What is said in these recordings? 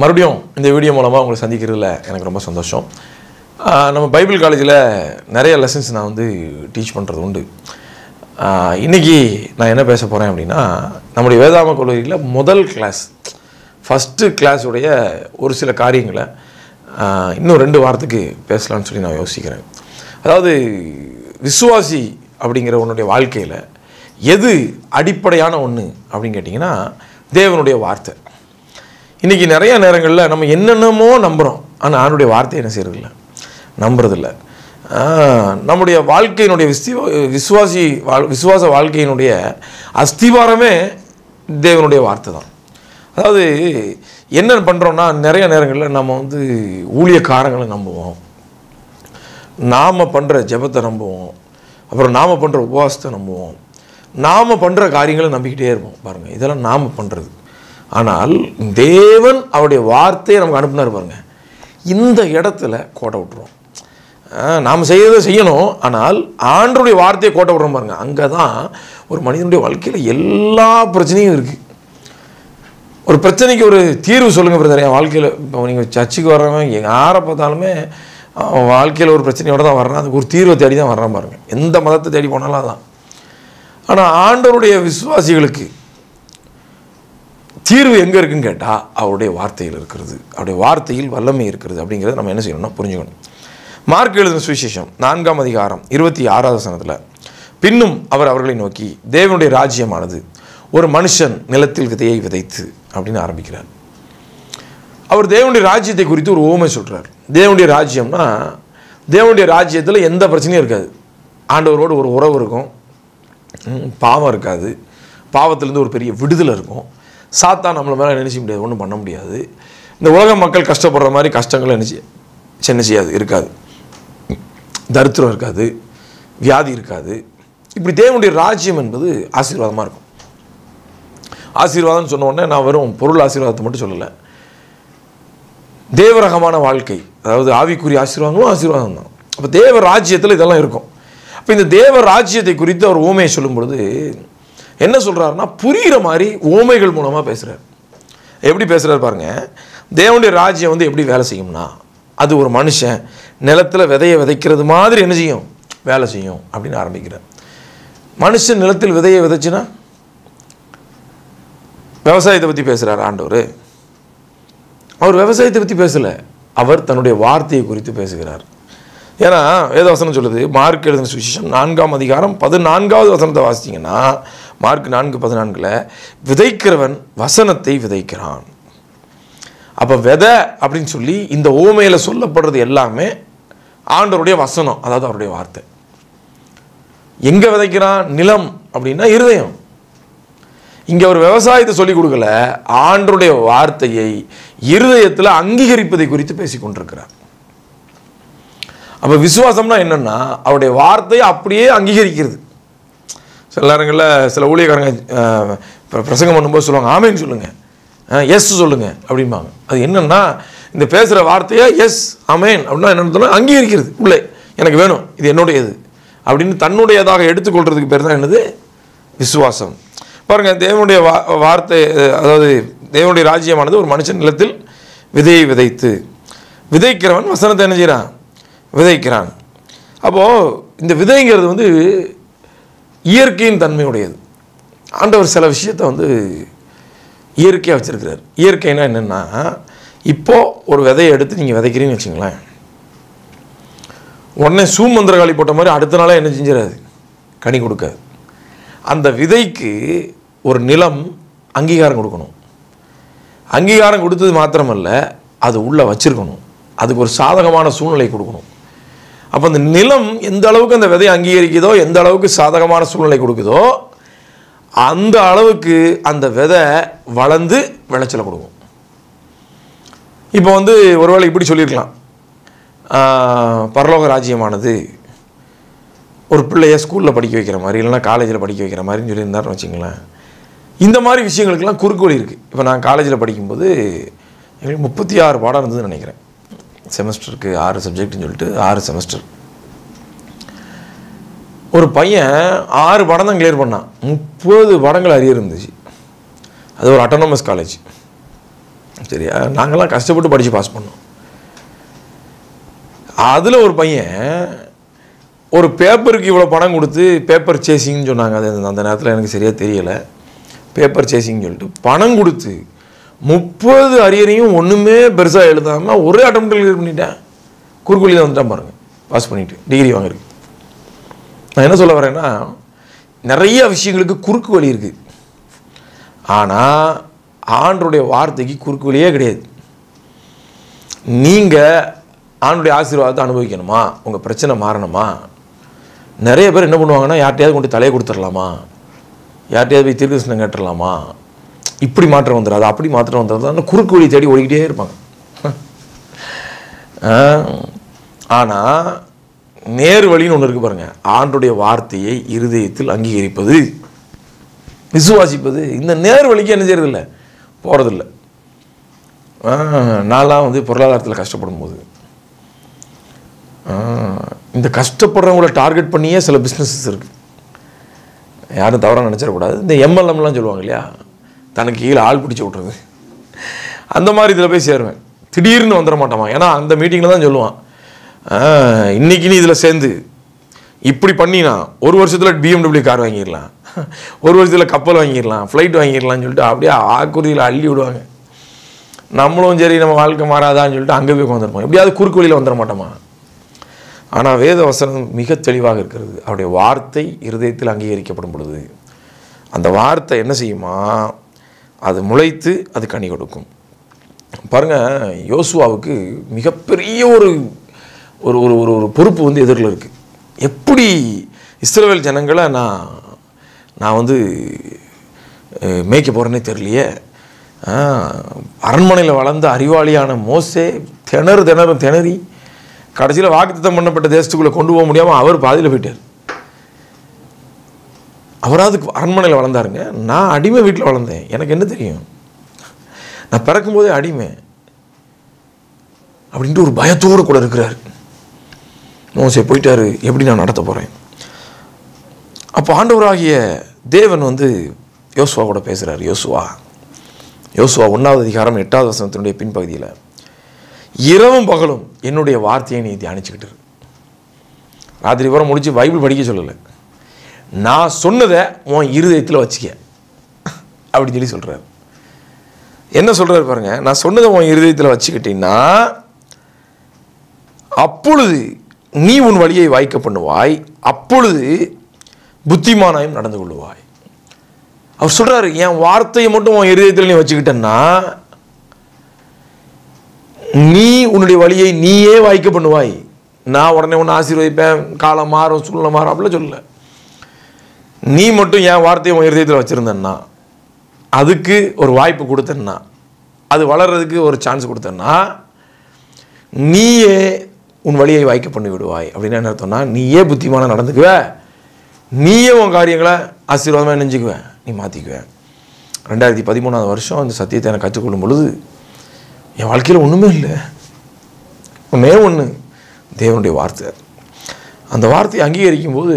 மறுபடியும் இந்த வீடியோ மூலமாக உங்களை சந்திக்கிறதுல எனக்கு ரொம்ப சந்தோஷம் ஆஹ் நம்ம பைபிள் காலேஜில் நிறைய லெசன்ஸ் நான் வந்து டீச் பண்ணுறது உண்டு ஆஹ் இன்னைக்கு நான் என்ன பேச போகிறேன் அப்படின்னா நம்முடைய வேதாம கல்லூரியில் முதல் கிளாஸ் ஃபஸ்ட்டு கிளாஸுடைய ஒரு சில காரியங்களை ஆஹ் இன்னும் ரெண்டு வாரத்துக்கு பேசலாம்னு சொல்லி நான் யோசிக்கிறேன் அதாவது விசுவாசி அப்படிங்கிற உன்னுடைய வாழ்க்கையில் எது அடிப்படையான ஒன்று அப்படின்னு கேட்டிங்கன்னா தேவனுடைய வார்த்தை இன்றைக்கி நிறைய நேரங்களில் நம்ம என்னென்னமோ நம்புகிறோம் ஆனால் ஆண்டுடைய வார்த்தை என்ன செய்யறதில்ல நம்புறதில்ல ஆஹ், நம்முடைய வாழ்க்கையினுடைய விஸ்தி விசுவாசி வாழ் விசுவாச வாழ்க்கையினுடைய அஸ்திவாரமே தேவனுடைய வார்த்தை தான் அதாவது என்ன பண்ணுறோன்னா நிறைய நேரங்களில் நம்ம வந்து ஊழியக்காரங்களை நம்புவோம் நாம் பண்ணுற ஜெபத்தை நம்புவோம் அப்புறம் நாம் பண்ணுற உபவாசத்தை நம்புவோம் நாம் பண்ணுற காரியங்களை நம்பிக்கிட்டே இருப்போம் பாருங்கள் இதெல்லாம் நாம் பண்ணுறது ஆனால் தேவன் அவருடைய வார்த்தையை நமக்கு அனுப்புனார் பாருங்க இந்த இடத்துல கோட்டை விட்டுருவோம் ஆஹ், நாம் செய்யறதை செய்யணும் ஆனால் ஆண்டருடைய வார்த்தையை கோட்டை விடுறோம் பாருங்க அங்கே தான் ஒரு மனிதனுடைய வாழ்க்கையில் எல்லா பிரச்சனையும் இருக்குது ஒரு பிரச்சனைக்கு ஒரு தீர்வு சொல்லுங்கள் பிரதர் என் வாழ்க்கையில் இப்போ நீங்கள் சர்ச்சுக்கு வர்றவன் எங்க யாரை பார்த்தாலுமே அவன் வாழ்க்கையில் ஒரு பிரச்சனையோட தான் வர்றான் அதுக்கு ஒரு தீர்வை தேடி தான் வர்றான் பாருங்க எந்த மதத்தை தேடி போனாலும் அதான் ஆனால் ஆண்டவருடைய விசுவாசிகளுக்கு தீர்வு எங்கே இருக்குன்னு கேட்டால் அவருடைய வார்த்தையில் இருக்கிறது அவருடைய வார்த்தையில் வல்லமை இருக்கிறது அப்படிங்கிறத நம்ம என்ன செய்யணும்னா புரிஞ்சுக்கணும் மார்க் எழுதின சுவிசேஷம் நான்காம் அதிகாரம் இருபத்தி ஆறாவது வசனத்தில் பின்னும் அவர் அவர்களை நோக்கி தேவனுடைய ராஜ்யமானது ஒரு மனுஷன் நிலத்தில் விதையை விதைத்து அப்படின்னு ஆரம்பிக்கிறார் அவர் தேவனுடைய ராஜ்யத்தை குறித்து ஒரு ஓமை சொல்கிறார் தேவனுடைய ராஜ்யம்னா தேவனுடைய ராஜ்யத்தில் எந்த பிரச்சனையும் இருக்காது ஆண்டவரோடு ஒரு உறவு இருக்கும் ம், பாவம் இருக்காது பாவத்திலேருந்து ஒரு பெரிய விடுதலை இருக்கும் சாத்தா நம்மளை மேலே நினைச்ச முடியாது ஒன்றும் பண்ண முடியாது இந்த உலக மக்கள் கஷ்டப்படுற மாதிரி கஷ்டங்களை நினைச்சு என்ன செய்யாது இருக்காது தரித்திரம் இருக்காது வியாதி இருக்காது இப்படி தேவனுடைய ராஜ்யம் என்பது ஆசீர்வாதமாக இருக்கும் ஆசீர்வாதம்னு சொன்ன உடனே நான் வெறும் பொருள் ஆசீர்வாதத்தை மட்டும் சொல்லலை தேவரகமான வாழ்க்கை அதாவது ஆவிக்குரிய ஆசீர்வாதமும் ஆசீர்வாதம் தான் அப்போ தேவ ராஜ்யத்தில் இதெல்லாம் இருக்கும் அப்போ இந்த தேவ ராஜ்யத்தை குறித்து அவர் ஓமையை சொல்லும் பொழுது என்ன சொல்கிறாருன்னா புரிகிற மாதிரி ஓமைகள் மூலமாக பேசுகிறார் எப்படி பேசுகிறார் பாருங்க தேவனுடைய ராஜ்யம் வந்து எப்படி வேலை செய்யும்னா அது ஒரு மனுஷன் நிலத்தில் விதையை விதைக்கிறது மாதிரி என்ன செய்யும் வேலை செய்யும் அப்படின்னு ஆரம்பிக்கிறார் மனுஷன் நிலத்தில் விதையை விதைச்சுன்னா விவசாயத்தை பற்றி பேசுகிறார் ஆண்டவர் அவர் விவசாயத்தை பற்றி பேசலை அவர் தன்னுடைய வார்த்தையை குறித்து பேசுகிறார் ஏன்னா வேதவசனம் சொல்லுது மார்க் எழுதின சுவிசேஷம் நான்காம் அதிகாரம் பதினான்காவது வசனத்தை வாசித்தீங்கன்னா மார்க் நான்கு பதினான்கில் விதைக்கிறவன் வசனத்தை விதைக்கிறான் அப்போ விதை அப்படின்னு சொல்லி இந்த ஓமையில் சொல்லப்படுறது எல்லாமே ஆண்டவருடைய வசனம் அதாவது அவருடைய வார்த்தை எங்கே விதைக்கிறான் நிலம் அப்படின்னா இருதயம் இங்கே ஒரு விவசாயத்தை சொல்லிக் கொடுக்கல ஆண்டருடைய வார்த்தையை இருதயத்தில் அங்கீகரிப்பதை குறித்து பேசிக் கொண்டிருக்கிறார் அப்போ விசுவாசம்னா என்னன்னா அவருடைய வார்த்தையை அப்படியே அங்கீகரிக்கிறது சில நேரங்களில் சில ஊழியக்காரங்க அஹ், பிர- பிரசங்கம் பண்ணும்போது சொல்லுவாங்க ஆமேன்னு சொல்லுங்க எஸ் சொல்லுங்க அப்படிம்பாங்க அது என்னன்னா இந்த பேசுகிற வார்த்தையை எஸ் அமேன் அப்படின்னா என்ன அர்த்தம்னா அங்கீகரிக்கிறது உள்ளே எனக்கு வேணும் இது என்னுடையது அப்படின்னு தன்னுடையதாக எடுத்துக்கொள்றதுக்கு பேர் தான் என்னது விசுவாசம் பாருங்க தேவனுடைய வா வார்த்தை அஹ், அதாவது தேவனுடைய ராஜ்யமானது ஒரு மனுஷன் நிலத்தில் விதையை விதைத்து விதைக்கிறவன் வசனத்தை என்ன செய்கிறான் விதைக்கிறான் அப்போது இந்த விதைங்கிறது வந்து இயற்கையின் தன்மையுடையது ஆண்டவர் சில விஷயத்தை வந்து இயற்கையாக வச்சுருக்கிறார் இயற்கைனா என்னென்னா இப்போது ஒரு விதையை எடுத்து நீங்கள் விதைக்கிறீங்கன்னு வச்சுங்களேன் உடனே சூமந்திரகாளி போட்ட மாதிரி அடுத்த நாளே என்ன செஞ்சிடாது கனி கொடுக்காது அந்த விதைக்கு ஒரு நிலம் அங்கீகாரம் கொடுக்கணும் அங்கீகாரம் கொடுத்தது மாத்திரமல்ல அது உள்ளே வச்சிருக்கணும் அதுக்கு ஒரு சாதகமான சூழ்நிலை கொடுக்கணும் அப்போ அந்த நிலம் எந்த அளவுக்கு அந்த விதையை அங்கீகரிக்குதோ எந்த அளவுக்கு சாதகமான சூழ்நிலை கொடுக்குதோ அந்த அளவுக்கு அந்த விதை வளர்ந்து விளைச்சலை கொடுக்கும் இப்போ வந்து ஒருவேளை இப்படி சொல்லியிருக்கலாம் ஆஹ், பரலோக ராஜ்யமானது ஒரு பிள்ளைய ஸ்கூலில் படிக்க வைக்கிற மாதிரி இல்லைன்னா காலேஜில் படிக்க வைக்கிற மாதிரின்னு சொல்லியிருந்தாருன்னு வச்சுங்களேன் இந்த மாதிரி விஷயங்களுக்கெல்லாம் குறுக்கு வழி இருக்குது இப்போ நான் காலேஜில் படிக்கும்போது எங்களுக்கு முப்பத்தி ஆறு பாடம் இருந்ததுன்னு நினைக்கிறேன் செமஸ்டருக்கு ஆறு சப்ஜெக்ட்னு சொல்லிட்டு ஆறு செமஸ்டர் ஒரு பையன் ஆறு படம் தான் கிளியர் பண்ணான் முப்பது படங்கள் அரியர் இருந்துச்சு அது ஒரு அட்டானமஸ் காலேஜ் சரியா நாங்கள்லாம் கஷ்டப்பட்டு படித்து பாஸ் பண்ணோம் அதில் ஒரு பையன் ஒரு பேப்பருக்கு இவ்வளோ பணம் கொடுத்து பேப்பர் சேசிங்னு சொன்னாங்க அது அந்த நேரத்தில் எனக்கு சரியாக தெரியலை பேப்பர் சேசிங்னு சொல்லிட்டு பணம் கொடுத்து முப்பது அரியரையும் ஒன்றுமே பெருசாக எழுதாமல் ஒரே அட்டம் கிளியர் பண்ணிட்டேன் குறுக்குழியில் வந்துட்டான் பாருங்கள் பாஸ் பண்ணிட்டு டிகிரி வாங்குறதுக்கு நான் என்ன சொல்ல வரேன்னா நிறைய விஷயங்களுக்கு குறுக்கு வழி இருக்குது ஆனால் ஆண்டருடைய வார்த்தைக்கு குறுக்கு வழியே கிடையாது நீங்கள் ஆண்டுடைய ஆசீர்வாதத்தை அனுபவிக்கணுமா உங்கள் பிரச்சனை மாறணுமா நிறைய பேர் என்ன பண்ணுவாங்கன்னா யார்கிட்டயாவது கொண்டு தலையை கொடுத்துடலாமா யார்கிட்டயாவது போய் தீர்க்கதரிசனம் கேட்டுடலாமா இப்படி மாற்றம் வந்துடாது அப்படி மாற்றம் வந்துடாது குறுக்கு வழி தேடி ஓடிக்கிட்டே இருப்பாங்க ஆனால் நேர் வழின்னு ஒன்று இருக்கு பாருங்க ஆண்டுடைய வார்த்தையை இருதயத்தில் அங்கீகரிப்பது விசுவாசிப்பது இந்த நேர் வழிக்கு என்ன செய்யறதில்ல போகிறதில்ல நான்லாம் வந்து பொருளாதாரத்தில் கஷ்டப்படும் போது ஆ, இந்த கஷ்டப்படுறவங்கள டார்கெட் பண்ணியே சில பிஸ்னஸஸ் இருக்குது யாரும் தவறாக நினச்சிடக்கூடாது இந்த எம்எல்எம்லாம் சொல்லுவாங்க இல்லையா தனக்கு கீழே ஆள் பிடிச்சி விட்றது அந்த மாதிரி இதில் போய் சேருவேன் திடீர்னு வந்துட மாட்டாமா ஏன்னா அந்த மீட்டிங்கில் தான் சொல்லுவான் ஆ, இன்னைக்கு நீ இதில் சேர்ந்து இப்படி பண்ணினா ஒரு வருஷத்தில் பிஎம்டபிள்யூ கார் வாங்கிடலாம் ஒரு வருஷத்தில் கப்பல் வாங்கிடலாம் ஃப்ளைட் வாங்கிடலாம்னு சொல்லிட்டு அப்படியே ஆக்குருதியில் அள்ளி விடுவாங்க நம்மளும் சரி நம்ம வாழ்க்கை மாறாதான்னு சொல்லிட்டு அங்கே போய் உட்காந்துருப்போம் எப்படியாவது குறுக்கு வழியில் வந்துட மாட்டோமா ஆனால் வேத வசனம் மிக தெளிவாக இருக்கிறது அவருடைய வார்த்தை இருதயத்தில் அங்கீகரிக்கப்படும் பொழுது அந்த வார்த்தை என்ன செய்யுமா அது முளைத்து அது கனி கொடுக்கும் பாருங்க யோசுவாவுக்கு மிகப்பெரிய ஒரு ஒரு ஒரு ஒரு ஒரு பொறுப்பு வந்து எதிரில் இருக்குது எப்படி இஸ்ரவேல் ஜனங்களை நான் நான் வந்து அஹ், மேய்க்க போகிறேன்னே தெரியலையே அரண்மனையில் வளர்ந்த அறிவாளியான மோசே திணறு திணறும் திணறி கடைசியில் வாக்குத்தத்தம் பண்ணப்பட்ட தேசத்துக்குள்ளே கொண்டு போக முடியாமல் அவர் பாதியில் போயிட்டார் அவராவது அரண்மனையில் வளர்ந்தாருங்க நான் அடிமை வீட்டில் வளர்ந்தேன் எனக்கு என்ன தெரியும் நான் பிறக்கும்போதே அடிமை அப்படின்ட்டு ஒரு பயத்தோடு கூட இருக்கிறார் மோசே போயிட்டாரு எப்படி நான் நடத்த போகிறேன் அப்போ ஆண்டவராகிய தேவன் வந்து யோசுவா கூட பேசுகிறார் யோசுவா யோசுவா ஒன்றாவது அதிகாரம் எட்டாவது வசனத்தினுடைய பின்பகுதியில் இரவும் பகலும் என்னுடைய வார்த்தையை நீ தியானிச்சுக்கிட்டு இரு. ராத்திரி பூரா முடிச்சு பைபிள் படிக்க சொல்லலை நான் சொன்னதை உன் இருதயத்தில் வச்சுக்க அப்படின்னு சொல்லி சொல்கிறார் என்ன சொல்கிறார் பாருங்க நான் சொன்னதை உன் இருதயத்தில் வச்சுக்கிட்டீங்கன்னா அப்பொழுது நீ உன் வழியை வாய்க்க பண்ணுவாய் அப்பொழுது புத்திமானாயும் நடந்து கொள்ளுவாய் அவர் சொல்றாரு என் வார்த்தையை மட்டும் உன் இருதயத்தில் நீ வச்சுக்கிட்டேன்னா நீ உன்னுடைய வழியை நீயே வாய்க்க பண்ணுவாய் நான் உடனே உன்னை ஆசீர்வதிப்பேன் காலம் மாறும் சூழ்நிலை மாறும் அப்படிலாம் சொல்லல நீ மட்டும் என் வார்த்தையை உன் இருதயத்தில் வச்சுருந்தேன்னா அதுக்கு ஒரு வாய்ப்பு கொடுத்தேன்னா அது வளர்றதுக்கு ஒரு சான்ஸ் கொடுத்தேன்னா நீயே உன் வழியை வாய்க்க பண்ணி விடுவாய் அப்படின்னு என்ன அர்த்தம்னா நீயே புத்திமான நடந்துக்குவ நீயே உன் காரியங்களை ஆசீர்வாதமாக நினைஞ்சுக்குவ நீ மாற்றிக்குவ ரெண்டாயிரத்தி பதிமூணாவது வருஷம் இந்த சத்தியத்தை எனக்கு கற்றுக்கொள்ளும் பொழுது என் வாழ்க்கையில் ஒன்றுமே இல்லை ஒன்றே ஒன்று தேவனுடைய வார்த்தை அந்த வார்த்தையை அங்கீகரிக்கும் போது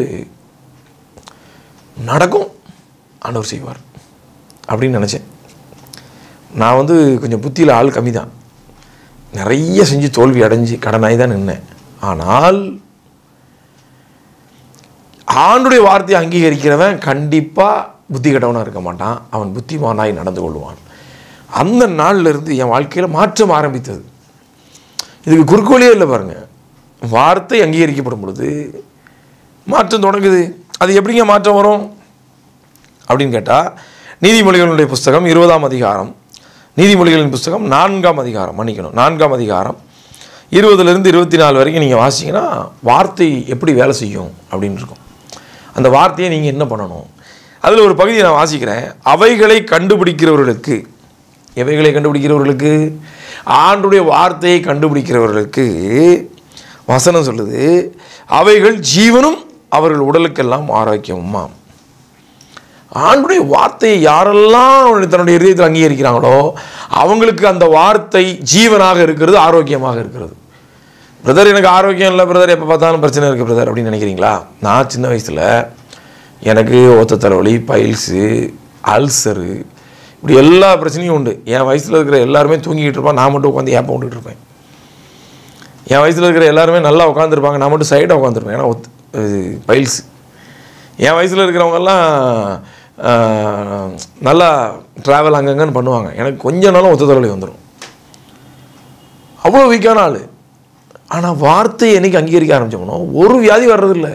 நடக்கும் ஆண்டவர் செய்வார் அப்படின்னு நினச்சேன் நான் வந்து கொஞ்சம் புத்தியில் ஆள் கம்மி தான் நிறைய செஞ்சு தோல்வி அடைஞ்சு கடனாகி தான் நின்னேன் ஆனால் ஆண்டுடைய வார்த்தையை அங்கீகரிக்கிறவன் கண்டிப்பாக புத்தி கெட்டவனாக இருக்க மாட்டான் அவன் புத்திமானாய் நடந்து கொள்வான் அந்த நாள்ல இருந்து என் வாழ்க்கையில் மாற்றம் ஆரம்பித்தது இதுக்கு குறுக்கோலியே இல்லை பாருங்க வார்த்தை அங்கீகரிக்கப்படும் பொழுது மாற்றம் தொடங்குது அது எப்படிங்க மாற்றம் வரும் அப்படின்னு கேட்டால் நீதிமொழிகளுடைய புஸ்தகம் இருபதாம் அதிகாரம் நீதிமொழிகளின் புஸ்தகம் நான்காம் அதிகாரம் மன்னிக்கணும் நான்காம் அதிகாரம் இருபதுலேருந்து இருபத்தி நாலு வரைக்கும் நீங்கள் வாசிங்கன்னா வார்த்தை எப்படி வேலை செய்யும் அப்படின்னு இருக்கும் அந்த வார்த்தையை நீங்கள் என்ன பண்ணணும் அதில் ஒரு பகுதியை நான் வாசிக்கிறேன் அவைகளை கண்டுபிடிக்கிறவர்களுக்கு எவைகளை கண்டுபிடிக்கிறவர்களுக்கு ஆண்டுடைய வார்த்தையை கண்டுபிடிக்கிறவர்களுக்கு வசனம் சொல்லுது அவைகள் ஜீவனும் அவர்கள் உடலுக்கெல்லாம் ஆரோக்கியமுமாம் ஆண்டுடைய வார்த்தையை யாரெல்லாம் அவனுடைய தன்னுடைய இதயத்தில் அங்கீகரிக்கிறாங்களோ அவங்களுக்கு அந்த வார்த்தை ஜீவனாக இருக்கிறது ஆரோக்கியமாக இருக்கிறது பிரதர் எனக்கு ஆரோக்கியம் இல்லை பிரதர் எப்போ பார்த்தாலும் பிரச்சனை இருக்குது பிரதர் அப்படின்னு நினைக்கிறீங்களா நான் சின்ன வயசில் எனக்கு ஒத்த தலைவலி பைல்ஸு அல்சரு இப்படி எல்லா பிரச்சனையும் உண்டு என் வயசில் இருக்கிற எல்லாருமே தூங்கிக்கிட்டு இருப்பான் நான் மட்டும் உட்காந்து ஏப்பம் விட்டுட்டு இருப்பேன் என் வயசில் இருக்கிற எல்லாருமே நல்லா உட்காந்துருப்பாங்க நான் மட்டும் சைடாக உட்காந்துருப்பேன் ஏன்னா ஒத்து இது பைல்ஸ் என் வயசில் இருக்கிறவங்கெல்லாம் ஆஹ், நல்லா ட்ராவல் அங்கங்கன்னு பண்ணுவாங்க எனக்கு கொஞ்ச நாளும் ஒத்த தலைவலி வந்துடும் அவ்வளோ வீக்கான ஆள் ஆனால் வார்த்தையை என்னைக்கு அங்கீகரிக்க ஆரம்பிச்சோம்னோ ஒரு வியாதி வர்றதில்லை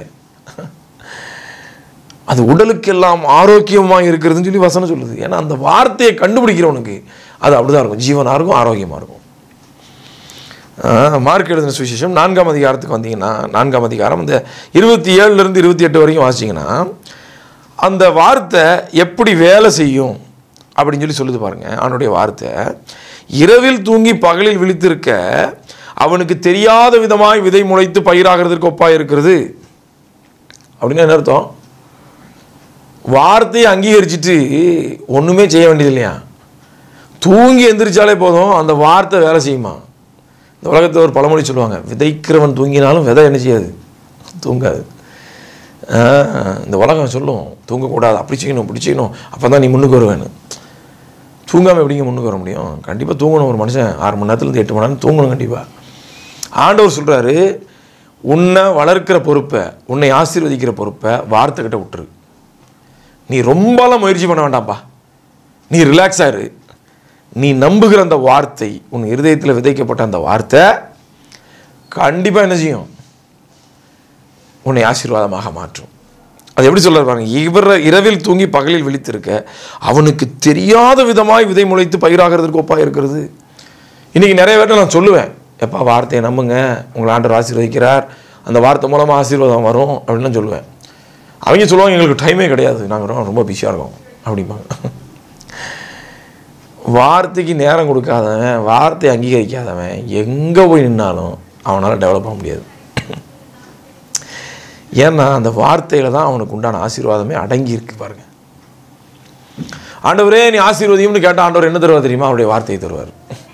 அது உடலுக்கெல்லாம் ஆரோக்கியமாக இருக்கிறதுன்னு சொல்லி வசனம் சொல்லுது ஏன்னா அந்த வார்த்தையை கண்டுபிடிக்கிறவனுக்கு அது அப்படிதான் இருக்கும் ஜீவனாக இருக்கும் ஆரோக்கியமாக இருக்கும் ஆஹ், மார்க் எழுதின சுவிசேஷம் நான்காம் அதிகாரத்துக்கு வந்தீங்கன்னா நான்காம் அதிகாரம் இந்த இருபத்தி ஏழுலேருந்து இருபத்தி எட்டு வரைக்கும் வாசிச்சிங்கன்னா அந்த வார்த்தை எப்படி வேலை செய்யும் அப்படின்னு சொல்லி சொல்லுது பாருங்க அவனுடைய வார்த்தை இரவில் தூங்கி பகலில் விழித்திருக்க அவனுக்கு தெரியாத விதமாய் விதை முளைத்து பயிராகிறதுக்கு ஒப்பாய் இருக்கிறது அப்படின்னு என்ன அர்த்தம் வார்த்தையை அங்கீகரிச்சிட்டு ஒன்றுமே செய்ய வேண்டியது இல்லையா தூங்கி எந்திரிச்சாலே போதும் அந்த வார்த்தை வேலை செய்யுமா இந்த உலகத்தில் ஒரு பழமொழி சொல்லுவாங்க விதைக்கிறவன் தூங்கினாலும் விதை என்ன செய்யாது தூங்காது ஆஹ், இந்த உலகம் சொல்லும் தூங்கக்கூடாது அப்படி செய்யணும் இப்படி செய்யணும் அப்போ தான் நீ முன்னுக்கு வருவேன்னு தூங்காமல் எப்படிங்க முன்னுக்கு வர முடியும் கண்டிப்பாக தூங்கணும் ஒரு மனுஷன் ஆறு மணி நேரத்துலேருந்து எட்டு மணி நேரம் தூங்கணும் கண்டிப்பாக ஆண்டவர் சொல்கிறாரு உன்னை வளர்க்கிற பொறுப்பை உன்னை ஆசீர்வதிக்கிற பொறுப்பை வார்த்தைக்கிட்ட விட்டுரு நீ ரொம்பலாம் முயற்சி பண்ண வேண்டாம்ப்பா நீ ரிலாக்ஸ் ஆயிரு நீ நம்புகிற அந்த வார்த்தை உன் இருதயத்தில் விதைக்கப்பட்ட அந்த வார்த்தை கண்டிப்பாக என்ன செய்யும் உன்னை ஆசீர்வாதமாக மாற்றும் அது எப்படி சொல்றாரு பாருங்க இவர் இரவில் தூங்கி பகலில் விழித்திருக்க அவனுக்கு தெரியாத விதமாய் விதை முளைத்து பயிராகிறதுக்கு ஒப்பாக இருக்கிறது இன்னைக்கு நிறைய பேர்ட்ட நான் சொல்லுவேன் எப்பா வார்த்தையை நம்புங்க உங்களை ஆண்டவர் ஆசீர்வதிக்கிறார் அந்த வார்த்தை மூலமாக ஆசீர்வாதம் வரும் அப்படின்னு சொல்லுவேன் அவங்க சொல்லுவாங்க எங்களுக்கு டைமே கிடையாது நாங்கள் ரொம்ப- ரொம்ப பிஸியாக இருக்கோம் அப்படிம்பாங்க வார்த்தைக்கு நேரம் கொடுக்காதவன் வார்த்தையை அங்கீகரிக்காதவன் எங்கே போய் நின்னாலும் அவனால் டெவலப் ஆக முடியாது ஏன்னா அந்த வார்த்தையில் தான் அவனுக்கு உண்டான ஆசீர்வாதமே அடங்கி இருக்கு பாருங்க ஆண்டவரே நீ ஆசீர்வதியும்னு கேட்டால் ஆண்டவர் என்ன தருவார் தெரியுமா அவருடைய வார்த்தையை தருவார்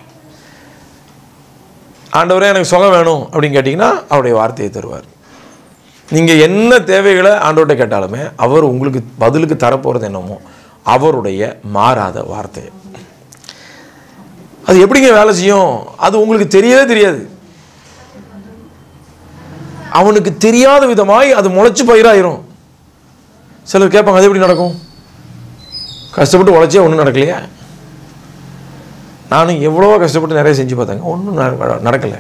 ஆண்டவரே எனக்கு சுகம் வேணும் அப்படின்னு கேட்டிங்கன்னா அவருடைய வார்த்தையை தருவார் நீங்கள் என்ன தேவைகளை ஆண்டவர்கிட்ட கேட்டாலுமே அவர் உங்களுக்கு பதிலுக்கு தரப்போகிறது என்னமோ அவருடைய மாறாத வார்த்தை அது எப்படிங்க வேலை செய்யும் அது உங்களுக்கு தெரியவே தெரியாது அவனுக்கு தெரியாத விதமாய் அது முளைச்சு பயிராயிரும் சிலர் கேட்பாங்க அது எப்படி நடக்கும் கஷ்டப்பட்டு உழைச்சே ஒன்றும் நடக்கலையா நானும் எவ்வளவோ கஷ்டப்பட்டு நிறைய செஞ்சு பார்த்தாங்க ஒன்றும் நடக்கலை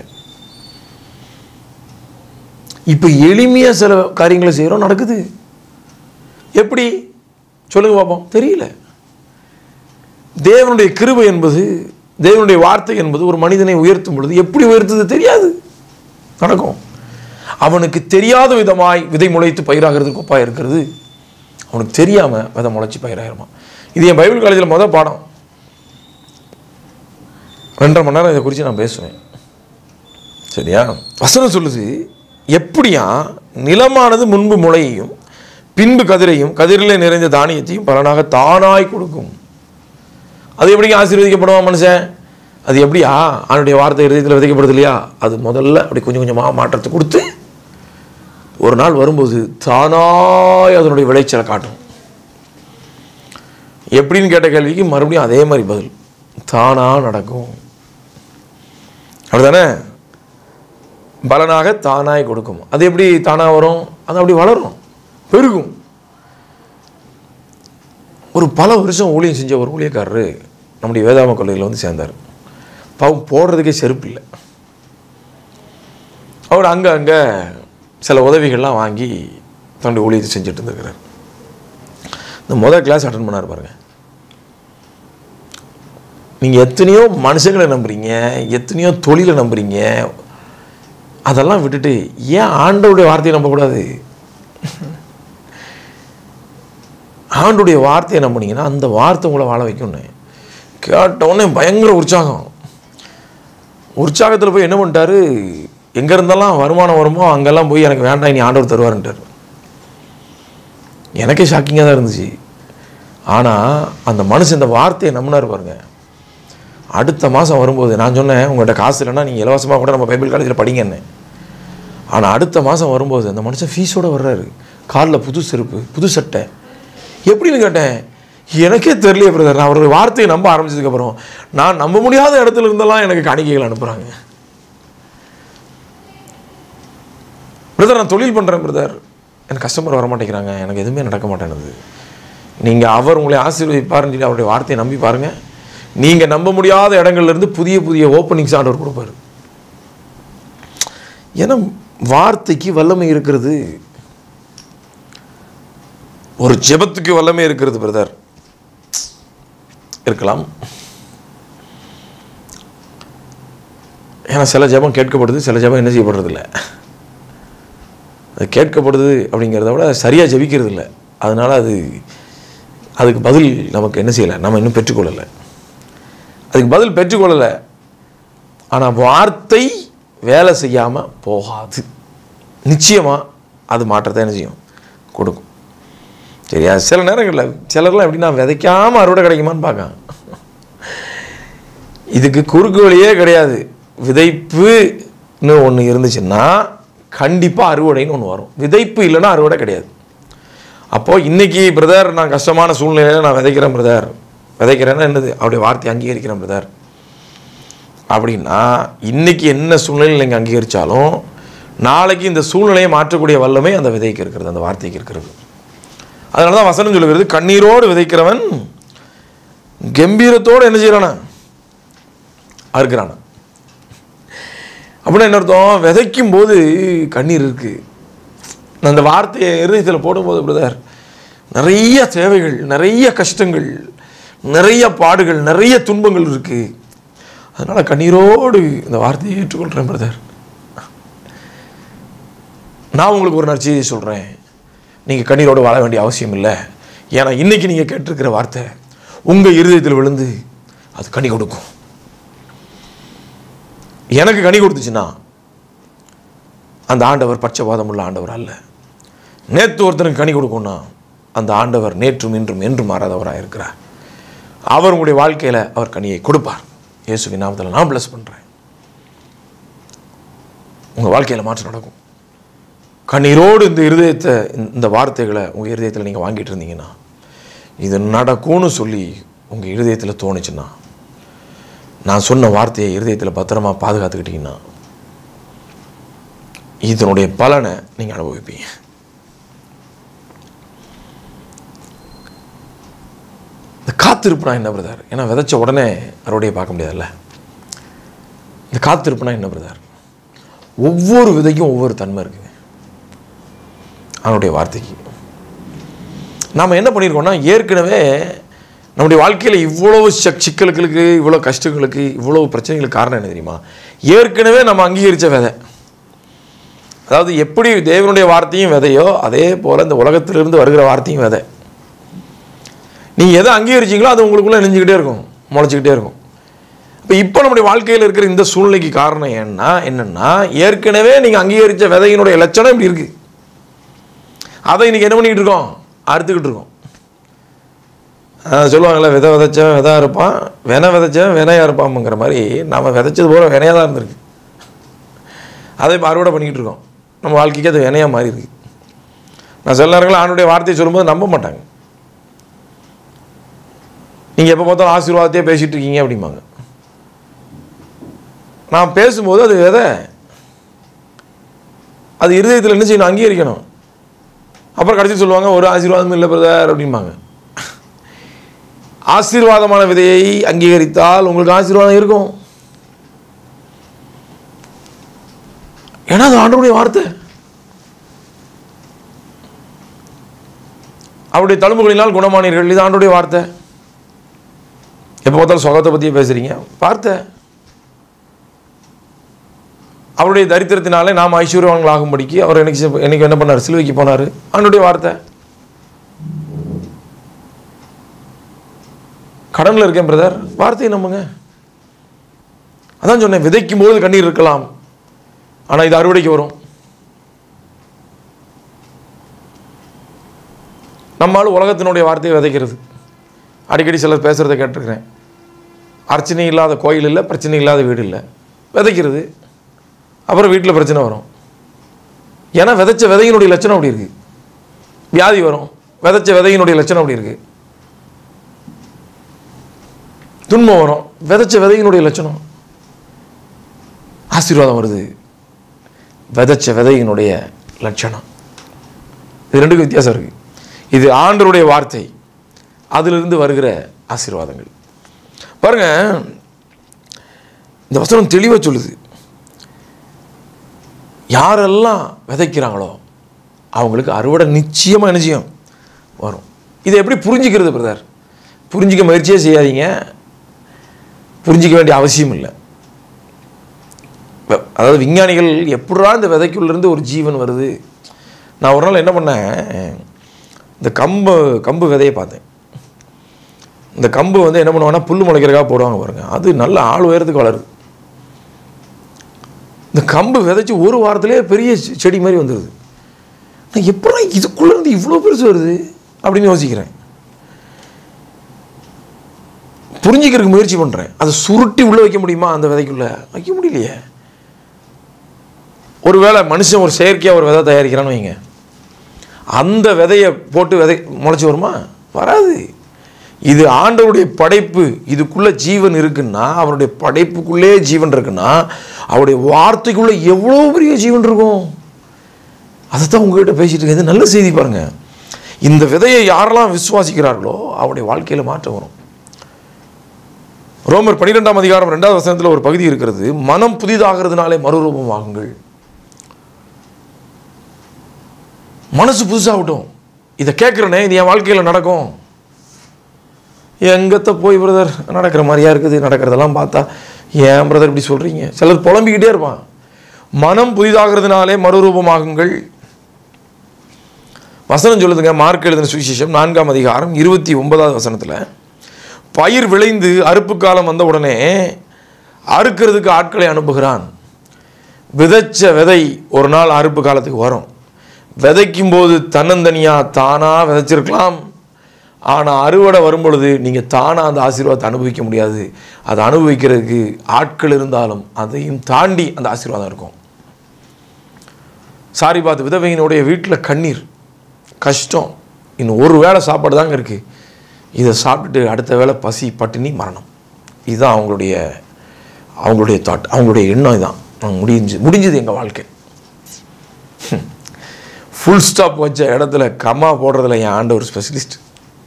இப்போ எளிமையாக சில காரியங்களை செய்கிறோம் நடக்குது எப்படி சொல்லுங்க பார்ப்போம் தெரியல தேவனுடைய கிருபை என்பது தேவனுடைய வார்த்தை என்பது ஒரு மனிதனை உயர்த்தும் பொழுது எப்படி உயர்த்துது தெரியாது நடக்கும் அவனுக்கு தெரியாத விதமாய் விதை முளைத்து பயிராகிறதுக்கு ஒப்பா இருக்கிறது அவனுக்கு தெரியாமல் விதை முளைச்சி பயிராயிருமா இது என் பைபிள் காலேஜில் மொதல் பாடம் ரெண்டரை மணி நேரம் இதை குறித்து நான் பேசுவேன் சரியா வசனம் சொல்லுது எப்படியா நிலமானது முன்பு முளையையும் பின்பு கதிரையும் கதிரிலே நிறைந்த தானியத்தையும் பலனாக தானாய் கொடுக்கும் அது எப்படிங்க ஆசீர்வதிக்கப்படுவான் மனுஷன் அது எப்படியா அவனுடைய வார்த்தை இருதயத்தில் விதைக்கப்படுது இல்லையா அது முதல்ல அப்படி கொஞ்சம் கொஞ்சமாக மாற்றத்தை கொடுத்து ஒரு நாள் வரும்போது தானாய் அதனுடைய விளைச்சலை காட்டும் எப்படின்னு கேட்ட கேள்விக்கு மறுபடியும் அதே மாதிரி பதில் தானா நடக்கும் அப்படிதானே பலனாக தானாய் கொடுக்கும் அது எப்படி தானாக வரும் அது அப்படி வளரும் பெருகும் ஒரு பல வருஷம் ஊழியம் செஞ்ச ஒரு ஊழியக்காரரு நம்முடைய வேதாம கொள்ளையில் வந்து சேர்ந்தார் பாவம் போடுறதுக்கே செருப்பு இல்லை அவர் அங்கே அங்கே சில உதவிகள்லாம் வாங்கி தன்னுடைய ஊழியத்தை செஞ்சுட்டு இருந்திருக்கிறார் இந்த முதல் கிளாஸ் அட்டன் பண்ணார் பாருங்க நீங்கள் எத்தனையோ மனுஷங்களை நம்புறீங்க எத்தனையோ தொழிலை நம்புறீங்க அதெல்லாம் விட்டுட்டு ஏன் ஆண்டவருடைய வார்த்தையை நம்பக்கூடாது ஆண்டுடைய வார்த்தையை நம்பினீங்கன்னா அந்த வார்த்தை உங்களை வாழ வைக்கும்னு கேட்ட உடனே பயங்கர உற்சாகம் உற்சாகத்தில் போய் என்ன பண்ணிட்டாரு எங்கே இருந்தெல்லாம் வருமானம் வருமோ அங்கெல்லாம் போய் எனக்கு வேண்டாம் இனி ஆண்டவர் தருவாருன்ட்டார் எனக்கே ஷாக்கிங்காக தான் இருந்துச்சு ஆனால் அந்த மனுஷன் இந்த வார்த்தையை நம்பினார் பாருங்க அடுத்த மாதம் வரும்போது நான் சொன்னேன் உங்கள்கிட்ட காசு இல்லைன்னா நீங்கள் இலவசமாக கூட நம்ம பைபிள் காலேஜில் படிங்கன்னு ஆனால் அடுத்த மாதம் வரும்போது அந்த மனுஷன் ஃபீஸோடு வர்றாரு காலில் புது செருப்பு புது சட்டை எப்படின்னு கேட்டேன் எனக்கே தெரியலையே பிரதர் நான் அவருடைய வார்த்தையை நம்ப ஆரம்பிச்சதுக்கப்புறம் நான் நம்ப முடியாத இடத்துல இருந்தெல்லாம் எனக்கு காணிக்கைகள் அனுப்புகிறாங்க பிரதர் நான் தொழில் பண்ணுறேன் பிரதர் எனக்கு கஸ்டமர் வர மாட்டேங்கிறாங்க எனக்கு எதுவுமே நடக்க மாட்டேனுது நீங்கள் அவர் உங்களை ஆசீர்வதிப்பாருன்னு சொல்லி அவருடைய வார்த்தையை நம்பி பாருங்கள் நீங்கள் நம்ப முடியாத இடங்கள்ல இருந்து புதிய புதிய ஓப்பனிங்ஸ் ஆர்டர் கொடுப்பாரு ஏன்னா வார்த்தைக்கு வல்லமை இருக்கிறது ஒரு ஜெபத்துக்கு வல்லமை இருக்கிறது பிரதர் இருக்கலாம் ஏன்னா சில ஜெபம் கேட்கப்படுது சில ஜெபம் என்ன செய்யப்படுறது இல்லை அது கேட்கப்படுது அப்படிங்கிறத விட சரியாக ஜெபிக்கிறது இல்லை அதனால் அது அதுக்கு பதில் நமக்கு என்ன செய்யலை நம்ம இன்னும் பெற்றுக்கொள்ளலை அதுக்கு பதில் பெற்றுக்கொள்ளலை ஆனால் வார்த்தை வேலை செய்யாமல் போகாது நிச்சயமாக அது மாற்றத்தை என்ன செய்யும் கொடுக்கும் சரியா சில நேரங்களில் சிலர்லாம் எப்படின்னா விதைக்காமல் அறுவடை கிடைக்குமான்னு பார்க்காங்க இதுக்கு குறுக்கு வழியே கிடையாது விதைப்புன்னு ஒன்று இருந்துச்சுன்னா கண்டிப்பாக அறுவடைன்னு ஒன்று வரும் விதைப்பு இல்லைன்னா அறுவடை கிடையாது அப்போது இன்றைக்கி பிரதர் நான் கஷ்டமான சூழ்நிலையில் நான் விதைக்கிறேன் பிரதர் விதைக்கிறேன்னா என்னது அவருடைய வார்த்தை அங்கீகரிக்கிறேன் பிரதர் அப்படின்னா இன்றைக்கி என்ன சூழ்நிலையில் நீங்கள் அங்கீகரித்தாலும் நாளைக்கு இந்த சூழ்நிலையை மாற்றக்கூடிய வல்லமை அந்த விதைக்கு இருக்கிறது அந்த வார்த்தைக்கு இருக்கிறது அதனால தான் வசனம் சொல்லுகிறது கண்ணீரோடு விதைக்கிறவன் கம்பீரத்தோடு என்ன செய்கிறானா அறுக்கிறானா அப்படின்னா என்ன அர்த்தம் விதைக்கும் போது கண்ணீர் இருக்குது அந்த வார்த்தையை இருதயத்தில் போடும்போது பிரதர் நிறைய தேவைகள் நிறைய கஷ்டங்கள் நிறைய பாடுகள் நிறைய துன்பங்கள் இருக்குது அதனால் கண்ணீரோடு இந்த வார்த்தையை ஏற்றுக்கொள்கிறேன் பிரதர் நான் உங்களுக்கு ஒரு நற்செய்தி சொல்கிறேன் நீங்கள் கண்ணீரோடு வாழ வேண்டிய அவசியம் இல்லை ஏன்னா இன்றைக்கி நீங்கள் கேட்டிருக்கிற வார்த்தை உங்கள் இருதயத்தில் விழுந்து அது கனி கொடுக்கும் எனக்கு கனி கொடுத்துச்சுன்னா அந்த ஆண்டவர் பட்சபாதம் உள்ள ஆண்டவர் அல்ல நேற்று ஒருத்தனுக்கு கனி கொடுக்கும்னா அந்த ஆண்டவர் நேற்றும் இன்றும் என்றும் மாறாதவராக இருக்கிறார் அவர் உங்களுடைய வாழ்க்கையில் அவர் கனியை கொடுப்பார் இயேசுவின் நாமத்தில் நான் ப்ளஸ் பண்ணுறேன் உங்கள் வாழ்க்கையில் மாற்றம் நடக்கும் கண்ணீரோடு இந்த இருதயத்தை இந்த வார்த்தைகளை உங்கள் இருதயத்தில் நீங்கள் வாங்கிட்டு இருந்தீங்கன்னா இது நடக்கும்னு சொல்லி உங்கள் இருதயத்தில் தோணுச்சுன்னா நான் சொன்ன வார்த்தையை இருதயத்தில் பத்திரமா பாதுகாத்துக்கிட்டீங்கன்னா இதனுடைய பலனை நீங்கள் அனுபவிப்பீங்க இந்த காத்திருப்புனா என்ன பிரதர் ஏன்னா விதைச்ச உடனே அறுவடையை பார்க்க முடியாதுல்ல இந்த காத்திருப்புனா என்ன பிரதர் ஒவ்வொரு விதைக்கும் ஒவ்வொரு தன்மை இருக்குங்க அவனுடைய வார்த்தைக்கு நாம் என்ன பண்ணியிருக்கோம்னா ஏற்கனவே நம்முடைய வாழ்க்கையில் இவ்வளவு சக் சிக்கல்களுக்கு இவ்வளோ கஷ்டங்களுக்கு இவ்வளோ பிரச்சனைகளுக்கு காரணம் என்ன தெரியுமா ஏற்கனவே நம்ம அங்கீகரித்த விதை அதாவது எப்படி தேவனுடைய வார்த்தையும் விதையோ அதே போல் இந்த உலகத்திலிருந்து வருகிற வார்த்தையும் விதை நீங்கள் எதை அங்கீகரிச்சிங்களோ அது உங்களுக்குள்ளே நெஞ்சுக்கிட்டே இருக்கும் முளைச்சிக்கிட்டே இருக்கும் இப்போ இப்போ நம்முடைய வாழ்க்கையில் இருக்கிற இந்த சூழ்நிலைக்கு காரணம் ஏன்னா என்னென்னா ஏற்கனவே நீங்கள் அங்கீகரித்த விதையினுடைய லட்சணம் இப்படி இருக்குது அதை இன்றைக்கி என்ன பண்ணிக்கிட்டு இருக்கோம் அறுத்துக்கிட்டு இருக்கோம் சொல்லுவாங்கள்ல விதை விதைச்சவன் விதா இருப்பான் வினை விதைச்சவன் வினையாக இருப்பான்ங்கிற மாதிரி நம்ம விதைச்சது போல வினையாக தான் இருந்திருக்கு அதை இப்போ அறுவடை பண்ணிக்கிட்டு இருக்கோம் நம்ம வாழ்க்கைக்கு அது வினையாக மாறி இருக்கு நான் சில நேரங்களில் ஆணுடைய வார்த்தையை சொல்லும்போது நம்ப மாட்டாங்க நீங்கள் எப்போ பார்த்தாலும் ஆசீர்வாதத்தையே பேசிகிட்டு இருக்கீங்க அப்படிம்பாங்க நான் பேசும்போது அது விதை அது இருதயத்தில் என்ன செய்யணும் அங்கீகரிக்கணும் அப்புறம் கடைசி சொல்லுவாங்க ஒரு ஆசீர்வாதமும் இல்லை பிரதர் அப்படிம்பாங்க ஆசீர்வாதமான விதையை அங்கீகரித்தால் உங்களுக்கு ஆசீர்வாதம் இருக்கும் ஏன்னா அது ஆண்டவருடைய வார்த்தை அவருடைய தழும்புகளினால் குணமானீர்கள் இது ஆண்டுடைய வார்த்தை எப்போ பார்த்தாலும் சுகத்தை பற்றியே பேசுகிறீங்க வார்த்தை அவருடைய தரித்திரத்தினாலே நாம் ஐஸ்வர்யவான்களாகும்படிக்கு அவர் எனக்கு எனக்கு என்ன பண்ணார் சிலுவைக்கு போனார் அவனுடைய வார்த்தை கடனில் இருக்கேன் பிரதர் வார்த்தையை நம்புங்க அதான் சொன்னேன் விதைக்கும் போது கண்ணீர் இருக்கலாம் ஆனால் இது அறுவடைக்கு வரும் நம்மால் உலகத்தினுடைய வார்த்தையை விதைக்கிறது அடிக்கடி சிலர் பேசுகிறத கேட்டிருக்கிறேன் அர்ச்சனை இல்லாத கோயில் இல்லை பிரச்சனை இல்லாத வீடு இல்லை விதைக்கிறது அப்புறம் வீட்டில் பிரச்சனை வரும் ஏன்னா விதைச்ச விதையினுடைய லட்சணம் அப்படி இருக்குது வியாதி வரும் விதைச்ச விதையினுடைய லட்சணம் அப்படி இருக்குது துன்பம் வரும் விதைச்ச விதையினுடைய லட்சணம் ஆசீர்வாதம் வருது விதைச்ச விதையினுடைய லட்சணம் இது ரெண்டுக்கும் வித்தியாசம் இருக்கு இது ஆண்டருடைய வார்த்தை அதிலிருந்து வருகிற ஆசீர்வாதங்கள் பாருங்க இந்த வசனம் தெளிவாக சொல்லுது யாரெல்லாம் விதைக்கிறாங்களோ அவங்களுக்கு அறுவடை நிச்சயமாக நிச்சயம் வரும் இதை எப்படி புரிஞ்சுக்கிறது பிரதர் புரிஞ்சிக்க முயற்சியே செய்யாதீங்க புரிஞ்சிக்க வேண்டிய அவசியம் இல்லை வ- அதாவது விஞ்ஞானிகள் எப்படா இந்த விதைக்குள்ளேருந்து ஒரு ஜீவன் வருது நான் ஒரு நாள் என்ன பண்ணேன் இந்த கம்பு கம்பு விதையை பார்த்தேன் இந்த கம்பு வந்து என்ன பண்ணுவாங்கன்னா புல் முளைக்கிறதுக்காக போடுவாங்க பாருங்க அது நல்ல ஆள் உயரத்துக்கு வளருது இந்த கம்பு விதைச்சு ஒரு வாரத்திலே பெரிய செ- செடி மாதிரி வந்துடுது நான் எப்படா இதுக்குள்ள இருந்து இவ்வளோ பெருசு வருது அப்படின்னு யோசிக்கிறேன் புரிஞ்சிக்கிறதுக்கு முயற்சி பண்ணுறேன் அதை சுருட்டி உள்ளே வைக்க முடியுமா அந்த விதைக்குள்ள வைக்க முடியலையே ஒருவேளை மனுஷன் ஒரு செயற்கையாக ஒரு விதை தயாரிக்கிறான்னு வைங்க அந்த விதையை போட்டு விதை முளைச்சி வருமா வராது இது ஆண்டவருடைய படைப்பு இதுக்குள்ள ஜீவன் இருக்குன்னா அவருடைய படைப்புக்குள்ளே ஜீவன் இருக்குன்னா அவருடைய வார்த்தைக்குள்ள எவ்வளோ பெரிய ஜீவன் இருக்கும் அதைத்தான் உங்ககிட்ட பேசிட்டு இருக்கேன் இது நல்ல செய்தி பாருங்க இந்த விதையை யாரெல்லாம் விசுவாசிக்கிறார்களோ அவருடைய வாழ்க்கையில் மாற்றம் வரும் ரோமர் பன்னிரெண்டாம் அதிகாரம் ரெண்டாவது வசனத்தில் ஒரு பகுதி இருக்கிறது மனம் புதிதாகிறதுனாலே மறுரூபமாகுங்கள் மனசு புதுசாகட்டும் இதை கேட்குறனே இது என் வாழ்க்கையில் நடக்கும் எங்கத்த போய் பிரதர் நடக்கிற மாதிரியா இருக்குது நடக்கிறதெல்லாம் பார்த்தா ஏன் பிரதர் இப்படி சொல்கிறீங்க சிலர் புலம்பிக்கிட்டே இருப்பான் மனம் புதிதாகிறதுனாலே மறுரூபமாகுங்கள் வசனம் சொல்லுதுங்க மார்க் எழுதின சுவிசேஷம் நான்காம் அதிகாரம் இருபத்தி ஒன்பதாவது வசனத்தில் பயிர் விளைந்து அறுப்பு காலம் வந்த உடனே அறுக்கிறதுக்கு ஆட்களை அனுப்புகிறான் விதைச்ச விதை ஒரு நாள் அறுப்பு காலத்துக்கு வரும் விதைக்கும் போது தன்னந்தனியாக தானாக விதைச்சிருக்கலாம் ஆனால் அறுவடை வரும் பொழுது நீங்கள் தானாக அந்த ஆசீர்வாதத்தை அனுபவிக்க முடியாது அதை அனுபவிக்கிறதுக்கு ஆட்கள் இருந்தாலும் அதையும் தாண்டி அந்த ஆசீர்வாதம் இருக்கும் சாரி பார்த்து விதவையினுடைய வீட்டில் கண்ணீர் கஷ்டம் இன்னும் ஒரு வேளை சாப்பாடு தாங்க இருக்குது இதை சாப்பிட்டுட்டு அடுத்த வேளை பசி பட்டினி மரணம் இதுதான் அவங்களுடைய அவங்களுடைய தாட் அவங்களுடைய எண்ணம் இதான் நாங்க முடிஞ்சு முடிஞ்சது எங்கள் வாழ்க்கை ஃபுல் ஸ்டாப் வச்ச இடத்துல கம்மா போடுறதுல என் ஆண்ட ஒரு ஸ்பெஷலிஸ்ட்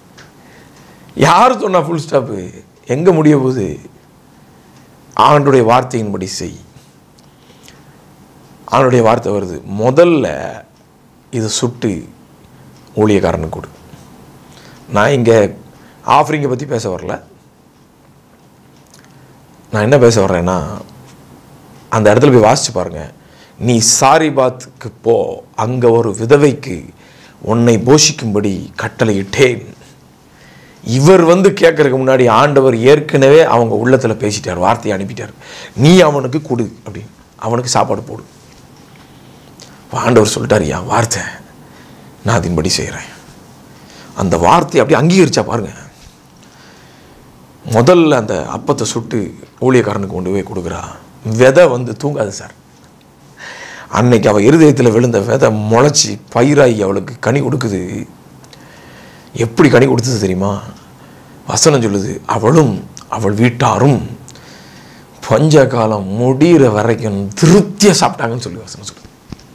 யார் சொன்னா ஃபுல் ஸ்டாப்பு எங்கே முடிய போகுது ஆண்டுடைய வார்த்தையின்படி செய் ஆண்டுடைய வார்த்தை வருது முதல்ல இதை சுட்டு ஊழியக்காரனுக்கு கொடு நான் இங்கே ஆஃபரிங்கை பற்றி பேச வரல நான் என்ன பேச வர்றேன்னா அந்த இடத்துல போய் வாசிச்சு பாருங்க நீ சாரிபாத்துக்கு போ அங்கே ஒரு விதவைக்கு உன்னை போஷிக்கும்படி கட்டளையிட்டேன் இவர் வந்து கேட்கறதுக்கு முன்னாடி ஆண்டவர் ஏற்கனவே அவங்க உள்ளத்தில் பேசிட்டார் வார்த்தையை அனுப்பிட்டார் நீ அவனுக்கு கொடு அப்படின்னு அவனுக்கு சாப்பாடு போடு அப்ப ஆண்டவர் சொல்லிட்டார் என் வார்த்தை நான் அதன்படி செய்கிறேன் அந்த வார்த்தையை அப்படியே அங்கீகரிச்சா பாருங்க முதல்ல அந்த அப்பத்தை சுட்டு ஊழியக்காரனுக்கு கொண்டு போய் கொடுக்குறா விதை வந்து தூங்காது சார் அன்னைக்கு அவள் இருதயத்தில் விழுந்த விதை முளைச்சி பயிராகி அவளுக்கு கனி கொடுக்குது எப்படி கனி கொடுத்தது தெரியுமா வசனம் சொல்லுது அவளும் அவள் வீட்டாரும் பஞ்ச காலம் முடிகிற வரைக்கும் திருப்தியாக சாப்பிட்டாங்கன்னு சொல்லி வசனம் சொல்லுது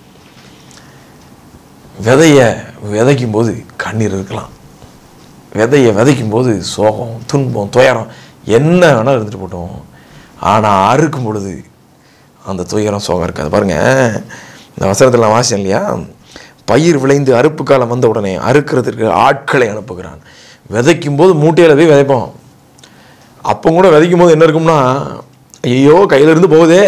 விதைய விதைக்கும் போது கண்ணீர் இருக்கலாம் விதையை விதைக்கும் போது சோகம் துன்பம் துயரம் என்ன வேணால் இருந்துட்டு போட்டோம் ஆனால் அறுக்கும் பொழுது அந்த துயரம் சோகம் இருக்காது பாருங்க இந்த வசனத்தில் நான் வாசிச்சேன் இல்லையா பயிர் விளைந்து அறுப்பு காலம் வந்த உடனே அறுக்கிறதுக்கு ஆட்களை அனுப்புகிறான் விதைக்கும் போது மூட்டையில் போய் விதைப்போம் அப்போ கூட விதைக்கும் போது என்ன இருக்கும்னா ஐயோ கையில இருந்து போகுதே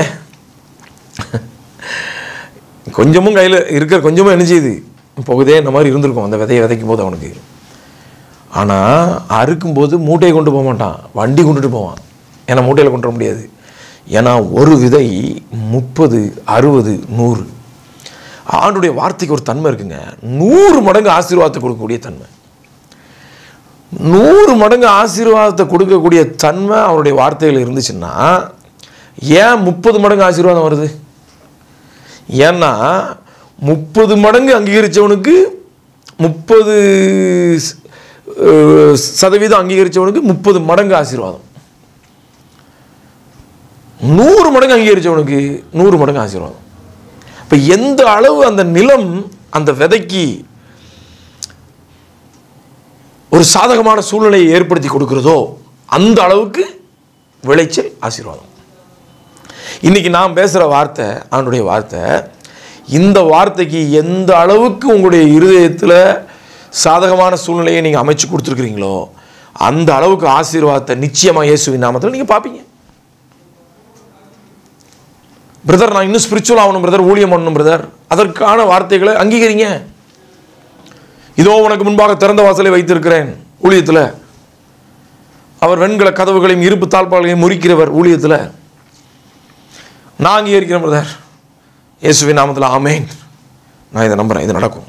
கொஞ்சமும் கையில் இருக்கிற கொஞ்சமும் என்ன செய்யுது போகுதே இந்த மாதிரி இருந்திருக்கும் அந்த விதையை விதைக்கும் போது அவனுக்கு ஆனால் அறுக்கும்போது மூட்டையை கொண்டு போக மாட்டான் வண்டி கொண்டுட்டு போவான் ஏன்னா மூட்டையில் கொண்டு வர முடியாது ஏன்னா ஒரு விதை முப்பது அறுபது நூறு ஆண்டுடைய வார்த்தைக்கு ஒரு தன்மை இருக்குங்க நூறு மடங்கு ஆசீர்வாதத்தை கொடுக்கக்கூடிய தன்மை நூறு மடங்கு ஆசீர்வாதத்தை கொடுக்கக்கூடிய தன்மை அவருடைய வார்த்தைகள் இருந்துச்சுன்னா ஏன் முப்பது மடங்கு ஆசீர்வாதம் வருது ஏன்னா முப்பது மடங்கு அங்கீகரித்தவனுக்கு முப்பது சதவீதம் அங்கீகரித்தவனுக்கு முப்பது மடங்கு ஆசீர்வாதம் நூறு மடங்கு அங்கீகரிச்சவனுக்கு நூறு மடங்கு ஆசீர்வாதம் இப்போ எந்த அளவு அந்த நிலம் அந்த விதைக்கு ஒரு சாதகமான சூழ்நிலையை ஏற்படுத்தி கொடுக்கிறதோ அந்த அளவுக்கு விளைச்சல் ஆசீர்வாதம் இன்னைக்கு நான் பேசுகிற வார்த்தை அவனுடைய வார்த்தை இந்த வார்த்தைக்கு எந்த அளவுக்கு உங்களுடைய இருதயத்தில் சாதகமான சூழ்நிலையை நீங்கள் அமைச்சு கொடுத்துருக்கிறீங்களோ அந்த அளவுக்கு ஆசீர்வாதத்தை நிச்சயமாக இயேசுவின் நாமத்தில் நீங்கள் பார்ப்பீங்க பிரதர் நான் இன்னும் ஸ்பிரிச்சுவல் ஆகணும் பிரதர் ஊழியம் பண்ணணும் பிரதர் அதற்கான வார்த்தைகளை அங்கீகரிங்க இதோ உனக்கு முன்பாக திறந்த வாசலை வைத்திருக்கிறேன் ஊழியத்தில் அவர் வெண்கல கதவுகளையும் இருப்பு தாழ்பாளையும் முறிக்கிறவர் ஊழியத்தில் நான் அங்கீகரிக்கிறேன் பிரதர் இயேசுவின் நாமத்தில் ஆமேன் நான் இதை நம்புகிறேன் இது நடக்கும்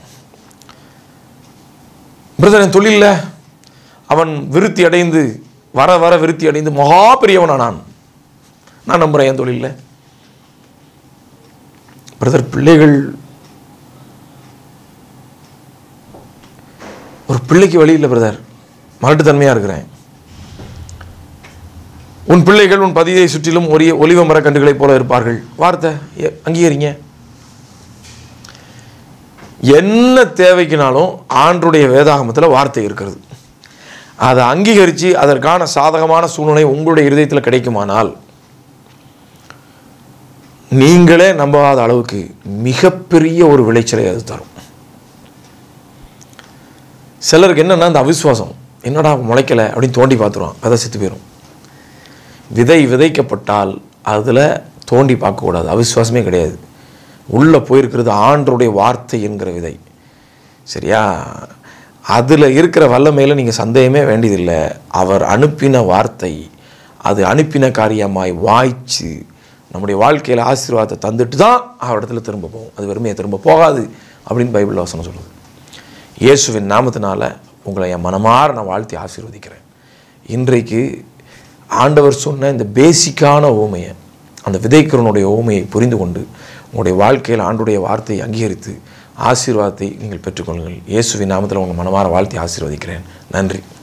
பிரதர் என் தொழிலில் அவன் விருத்தி அடைந்து வர வர விருத்தி அடைந்து மகா பெரியவனா நான் நான் நம்புகிறேன் என் தொழிலில் பிரதர் பிள்ளைகள் ஒரு பிள்ளைக்கு வழி இல்லை பிரதர் மலட்டுத்தன்மையாக இருக்கிறேன் உன் பிள்ளைகள் உன் பதியை சுற்றிலும் ஒரே ஒலிவ மரக்கன்றுகளைப் போல இருப்பார்கள் வார்த்தை எ- அங்கீகரிங்க என்ன தேவைக்குனாலும் ஆண்டுடைய வேதாகமத்தில் வார்த்தை இருக்கிறது அதை அங்கீகரித்து அதற்கான சாதகமான சூழ்நிலை உங்களுடைய இருதயத்தில் கிடைக்குமானால் நீங்களே நம்பாத அளவுக்கு மிகப்பெரிய ஒரு விளைச்சலை அது தரும் சிலருக்கு என்னன்னா அந்த அவிசுவாசம் என்னடா முளைக்கலை அப்படின்னு தோண்டி பார்த்துருவான் விதை செத்து போயிடும் விதை விதைக்கப்பட்டால் அதில் தோண்டி பார்க்கக்கூடாது அவிசுவாசமே கிடையாது உள்ளே போயிருக்கிறது ஆண்டருடைய வார்த்தை என்கிற விதை சரியா அதில் இருக்கிற வல்லமையில் நீங்கள் சந்தேகமே வேண்டியதில்லை அவர் அனுப்பின வார்த்தை அது அனுப்பின காரியமாய் வாய்ச்சு நம்முடைய வாழ்க்கையில் ஆசீர்வாதத்தை தந்துட்டு தான் அவரிடத்துல திரும்ப போகும் அது வெறுமையை திரும்ப போகாது அப்படின்னு பைபிள் வசனம் சொல்லுது இயேசுவின் நாமத்தினால உங்களை என் மனமாற நான் வாழ்த்தி ஆசீர்வதிக்கிறேன் இன்றைக்கு ஆண்டவர் சொன்ன இந்த பேசிக்கான ஓமையை அந்த விதைக்கிறவனுடைய ஓமையை புரிந்து கொண்டு உங்களுடைய வாழ்க்கையில் ஆண்டுடைய வார்த்தையை அங்கீகரித்து ஆசீர்வாதத்தை நீங்கள் பெற்றுக்கொள்ளுங்கள் இயேசுவின் நாமத்தில் உங்கள் மனமாற வாழ்த்தி ஆசீர்வதிக்கிறேன் நன்றி